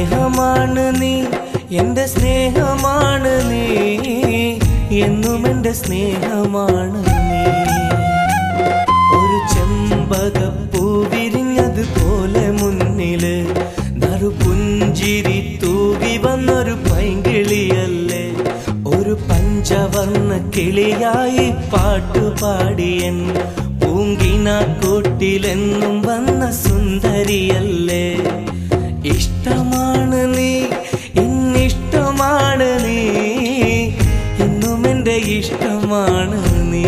സ്നേഹമാണ് നീ എന്റെ സ്നേഹമാണ് നീ എന്നും എന്റെ സ്നേഹമാണ് നീ ഒരു ചെമ്പകപ്പൂ വിരിഞ്ഞതുപോലെ മുന്നില് നറുപുഞ്ചിരി തൂകി വന്നൊരു പൈങ്കിളിയല്ലേ ഒരു പഞ്ചവർണ്ണ കിളിയായി പാട്ടുപാടിയൻ പൂങ്കിനാക്കോട്ടിലെന്നും വന്ന സുന്ദരിയല്ലേ ഇഷ്ടമാണ് നീ ഇന്നിഷ്ടമാണ് നീ ഇന്നും എന്റെ ഇഷ്ടമാണ് നീ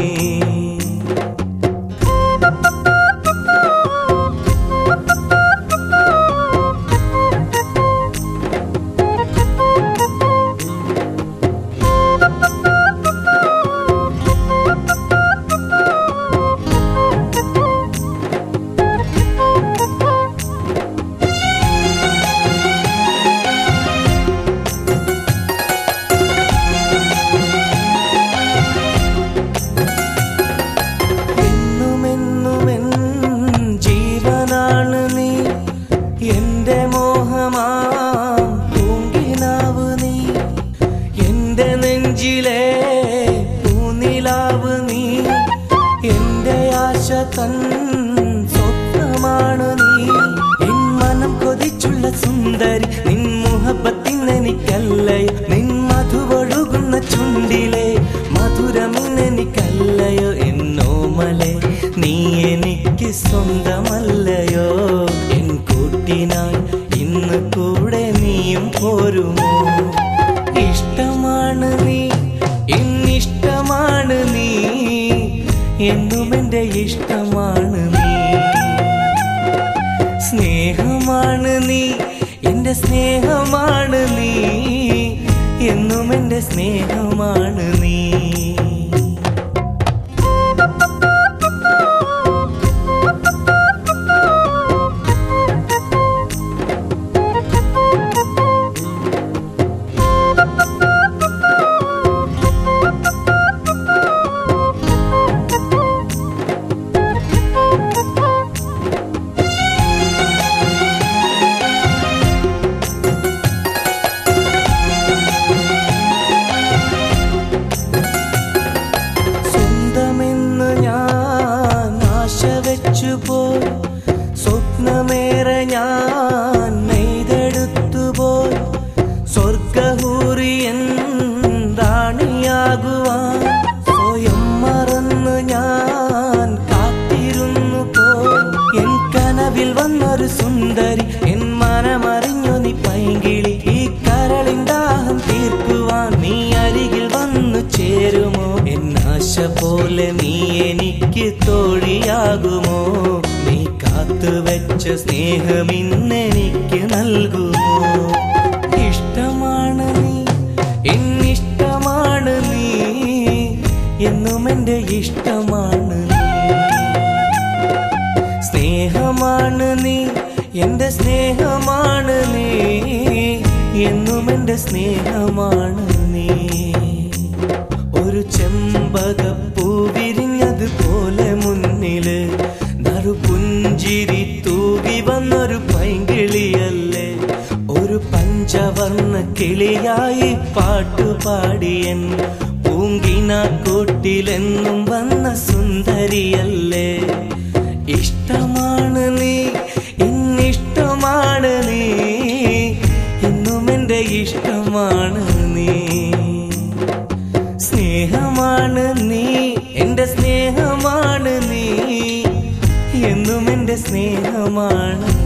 എന്നുമെന്നുമെൻ ജീവനാണ് നീ എന്റെ മോഹമാം പൂങ്കിനാവ് നീ എന്റെ നെഞ്ചിലെ പൂനിലാവ് നീ എന്റെ ആശ തൻ സ്വപ്നമാണ് നീ എൻ മനം കൊതിച്ചുള്ള സുന്ദരി നിൻ മുഹബത്തിനെനിക്കല്ലയോ നിൻ മധുവൊഴുകുന്ന ചുണ്ടിലെ മധുരമിന്നെനിക്കല്ലയോ എന്നോമലെ നീ എനിക്ക് സ്വന്തമല്ലയോ എൻ കൂട്ടിനായി ഇന്ന് കൂടെ നീയും പോരുമോ ഇഷ്ടമാണ് നീ എന്നിഷ്ടമാണ് നീ എന്നും എന്റെ ഇഷ്ടമാണ് നീ സ്നേഹമാണ് നീ എന്റെ സ്നേഹമാണ് നീ എന്നും എന്റെ സ്നേഹമാണ് നീ സ്വന്തമെന്ന് ഞാൻ ആശ വെച്ചു പോയി സ്വപ്നമേറെ ഞാൻ നെയ്തെടുത്തു പോയി സ്വർഗഹൂറിയൻ റാണിയാകുവാൻ സ്വയം മറന്ന് ഞാൻ കാത്തിരുന്നു പോയി എൻ കനവിൽ വന്നൊരു സുന്ദരി എൻ മനമറിഞ്ഞു നീ പൈങ്കിളി ഈ കരളിൻ ദാഹം തീർക്കുവാൻ നീ അരികിൽ വന്നു ചേരുമോ എൻ ആശ പോലെ നീ എനിക്ക് തോഴിയാകുമോ നീ കാത്തുവെച്ച സ്നേഹം ഇന്നെനിക്ക് നൽകുമോ ഇഷ്ടമാണ് നീ എന്നിഷ്ടമാണ് നീ എന്നും എന്റെ ഇഷ്ടമാണ് നീ സ്നേഹമാണ് നീ എന്റെ സ്നേഹമാണ് നീ എന്നും എന്റെ സ്നേഹമാണ് നീ ഒരു ചെമ്പകപ്പൂ വിരിഞ്ഞതുപോലെ മുന്നില് നറുപുഞ്ചിരി തൂകി വന്നൊരു പൈങ്കിളിയല്ലേ ഒരു പഞ്ചവർണ്ണ കിളിയായി പാട്ടുപാടിയൻ പൂങ്കിനാക്കോട്ടിലെന്നും വന്ന സുന്ദരിയല്ലേ ഇഷ്ടമാണ് നീ ഇന്നിഷ്ടമാണ് നീ എന്നും എന്റെ ഇഷ്ടമാണ് നീ സ്നേഹമാണ് നീ എന്റെ സ്നേഹമാണ് നീ എന്നും എന്റെ സ്നേഹമാണ്